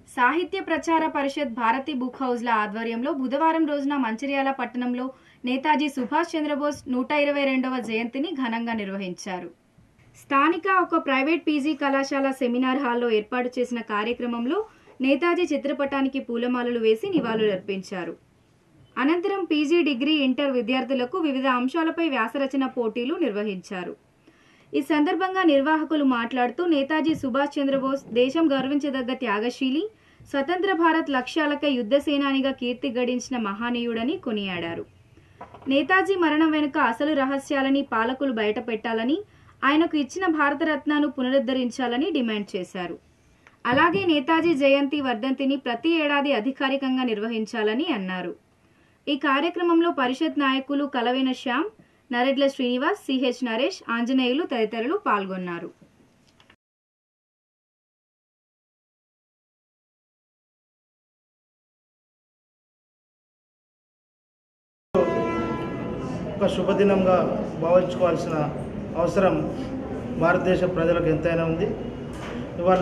సాహిత్య ప్రచార పరిషత్ భారతి బుక్ హౌస్ల ఆధ్వర్యంలో బుధవారం రోజున మంచిర్యాల పట్టణంలో నేతాజీ సుభాష్ చంద్రబోస్ నూట ఇరవై రెండవ జయంతిని ఘనంగా నిర్వహించారు స్థానిక ఒక ప్రైవేట్ పీజీ కళాశాల సెమినార్ హాల్లో ఏర్పాటు చేసిన కార్యక్రమంలో నేతాజీ చిత్రపటానికి పూలమాలలు వేసి నివాళులర్పించారు అనంతరం పీజీ డిగ్రీ ఇంటర్ విద్యార్థులకు వివిధ అంశాలపై వ్యాసరచన పోటీలు నిర్వహించారు ఈ సందర్భంగా నిర్వాహకులు మాట్లాడుతూ నేతాజీ సుభాష్ చంద్రబోస్ దేశం గర్వించదగ్గ త్యాగశీలి స్వతంత్ర భారత్ లక్ష్యాలకై యుద్ధ సేనానిగా కీర్తి గడించిన మహానీయుడని కొనియాడారు నేతాజీ మరణం వెనుక అసలు రహస్యాలని పాలకులు బయటపెట్టాలని ఆయనకు ఇచ్చిన భారతరత్నాను పునరుద్ధరించాలని డిమాండ్ చేశారు అలాగే నేతాజీ జయంతి వర్ధంతిని ప్రతి ఏడాది అధికారికంగా నిర్వహించాలని అన్నారు ఈ కార్యక్రమంలో పరిషత్ నాయకులు కలవేన శ్యామ్ నరెడ్ల శ్రీనివాస్ సిహెచ్ నరేష్ ఆంజనేయులు తదితరులు పాల్గొన్నారు ఒక శుభదినంగా భావించుకోవాల్సిన అవసరం భారతదేశ ప్రజలకు ఎంతైనా ఉంది ఇవాళ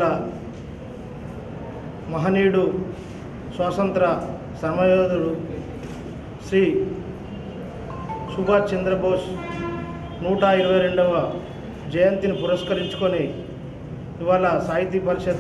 మహనీయుడు స్వాతంత్ర సమయోధుడు శ్రీ సుభాష్ చంద్రబోస్ నూట ఇరవై రెండవ జయంతిని పురస్కరించుకొని ఇవాళ సాహితీ పరిషత్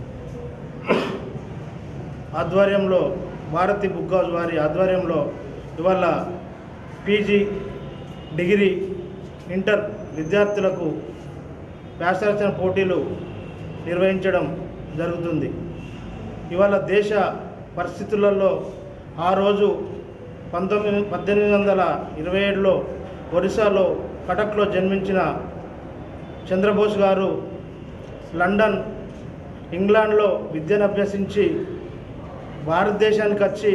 ఆధ్వర్యంలో భారతి బుక్ హౌస్ వారి ఆధ్వర్యంలో ఇవాళ పీజీ డిగ్రీ ఇంటర్ విద్యార్థులకు వ్యాసరచన పోటీలు నిర్వహించడం జరుగుతుంది ఇవాళ దేశ పరిస్థితులలో ఆ రోజు పంతొమ్మిది పద్దెనిమిది వందల ఇరవై ఏడులో ఒరిస్సాలో కటక్లో జన్మించిన చంద్రబోస్ గారు లండన్ ఇంగ్లాండ్లో విద్యను అభ్యసించి భారతదేశానికి వచ్చి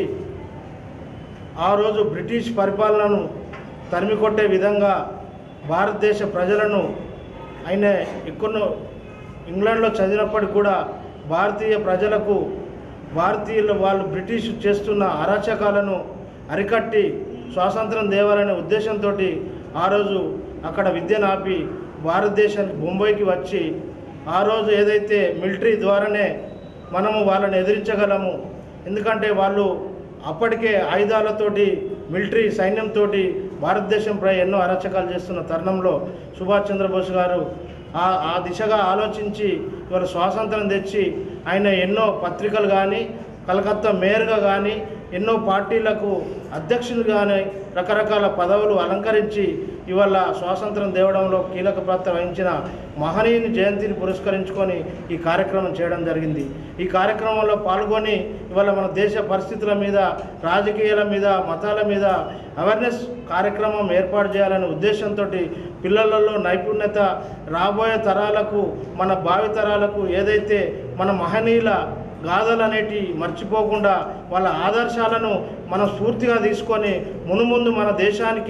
ఆ రోజు బ్రిటిష్ పరిపాలనను తరిమికొట్టే విధంగా భారతదేశ ప్రజలను ఆయన ఎక్కువ ఇంగ్లాండ్లో చదివినప్పటికి కూడా భారతీయ ప్రజలకు భారతీయులు వాళ్ళు బ్రిటిష్ చేస్తున్న అరాచకాలను అరికట్టి స్వాతంత్రం దేవాలనే ఉద్దేశంతో ఆ రోజు అక్కడ విద్యను ఆపి భారతదేశానికి బొంబాయికి వచ్చి ఆ రోజు ఏదైతే మిలిటరీ ద్వారానే మనము వాళ్ళని ఎదిరించగలము ఎందుకంటే వాళ్ళు అప్పటికే ఆయుధాలతోటి మిలిటరీ సైన్యంతో భారతదేశంపై ఎన్నో అరాచకాలు చేస్తున్న తరుణంలో సుభాష్ చంద్రబోస్ గారు ఆ ఆ దిశగా ఆలోచించి ఇవాళ స్వాతంత్రం తెచ్చి ఆయన ఎన్నో పత్రికలు కానీ కలకత్తా మేయర్గా కానీ ఎన్నో పార్టీలకు అధ్యక్షులు కానీ రకరకాల పదవులు అలంకరించి ఇవాళ స్వాతంత్రం తేవడంలో కీలక పాత్ర వహించిన మహనీయుని జయంతిని పురస్కరించుకొని ఈ కార్యక్రమం చేయడం జరిగింది ఈ కార్యక్రమంలో పాల్గొని ఇవాళ మన దేశ పరిస్థితుల మీద రాజకీయాల మీద మతాల మీద అవేర్నెస్ కార్యక్రమం ఏర్పాటు చేయాలనే ఉద్దేశంతో పిల్లలలో నైపుణ్యత రాబోయే తరాలకు మన భావి తరాలకు ఏదైతే మన మహనీయుల గాథలు అనేటి మర్చిపోకుండా వాళ్ళ ఆదర్శాలను మనం స్ఫూర్తిగా తీసుకొని మునుముందు మన దేశానికి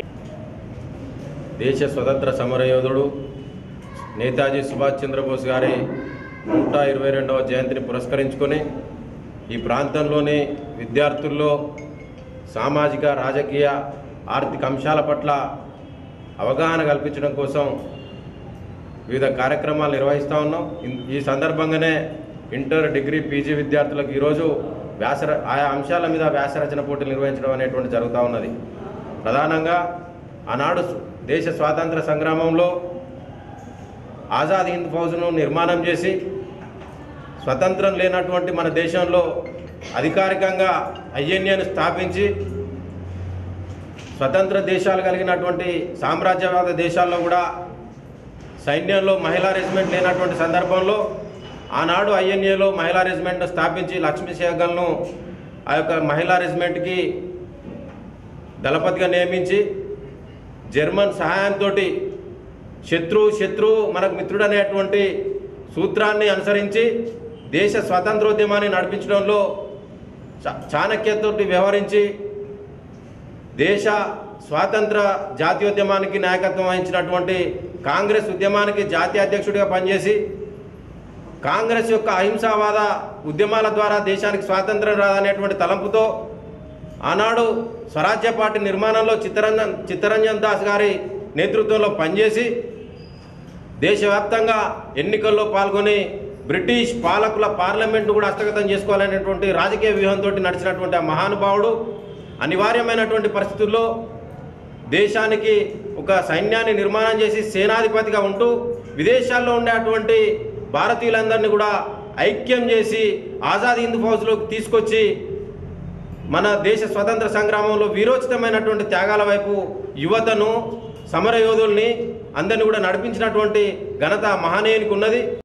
దేశ స్వతంత్ర సమరయోధుడు నేతాజీ సుభాష్ చంద్రబోస్ గారి నూట ఇరవై రెండవ జయంతిని పురస్కరించుకొని ఈ ప్రాంతంలోని విద్యార్థుల్లో సామాజిక రాజకీయ ఆర్థిక అంశాల పట్ల అవగాహన కల్పించడం కోసం వివిధ కార్యక్రమాలు నిర్వహిస్తూ ఉన్నాం ఇన్- ఈ సందర్భంగానే ఇంటర్ డిగ్రీ పీజీ విద్యార్థులకు ఈరోజు వ్యాసర ఆయా అంశాల మీద వ్యాసరచన పోటీలు నిర్వహించడం అనేటువంటి జరుగుతూ ఉన్నది ప్రధానంగా ఆనాడు స్- దేశ స్వాతంత్ర సంగ్రామంలో ఆజాద్ హింద్ ఫౌజ్ను నిర్మాణం చేసి స్వతంత్రం లేనటువంటి మన దేశంలో అధికారికంగా ఐఎన్ఏను స్థాపించి స్వతంత్ర దేశాలు కలిగినటువంటి సామ్రాజ్యవాద దేశాల్లో కూడా సైన్యంలో మహిళా రెజిమెంట్ లేనటువంటి సందర్భంలో ఆనాడు ఐఎన్ఏలో మహిళా రెజిమెంట్ను స్థాపించి లక్ష్మీ సేగల్ను ఆ యొక్క మహిళా రెజిమెంట్కి దళపతిగా నియమించి జర్మన్ సహాయంతో శత్రువు శత్రువు మనకు మిత్రుడు అనేటువంటి సూత్రాన్ని అనుసరించి దేశ స్వాతంత్రోద్యమాన్ని నడిపించడంలో చా- చాణక్యతోటి వ్యవహరించి దేశ స్వాతంత్ర జాతీయోద్యమానికి నాయకత్వం వహించినటువంటి కాంగ్రెస్ ఉద్యమానికి జాతీయ అధ్యక్షుడిగా పనిచేసి కాంగ్రెస్ యొక్క అహింసావాద ఉద్యమాల ద్వారా దేశానికి స్వాతంత్రం రాదనేటువంటి తలంపుతో ఆనాడు స్వరాజ్య పార్టీ నిర్మాణంలో చిత్తరంజన్ చిత్తరంజన్ దాస్ గారి నేతృత్వంలో పనిచేసి దేశవ్యాప్తంగా ఎన్నికల్లో పాల్గొని బ్రిటిష్ పాలకుల పార్లమెంటు కూడా హస్తగతం చేసుకోవాలనేటువంటి రాజకీయ వ్యూహంతో నడిచినటువంటి ఆ మహానుభావుడు అనివార్యమైనటువంటి పరిస్థితుల్లో దేశానికి ఒక సైన్యాన్ని నిర్మాణం చేసి సేనాధిపతిగా ఉంటూ విదేశాల్లో ఉండేటువంటి భారతీయులందరినీ కూడా ఐక్యం చేసి ఆజాద్ హింద్ ఫౌజ్లోకి తీసుకొచ్చి మన దేశ స్వతంత్ర సంగ్రామంలో వీరోచితమైనటువంటి త్యాగాల వైపు యువతను సమరయోధుల్ని అందరినీ కూడా నడిపించినటువంటి ఘనత మహనీయునికి ఉన్నది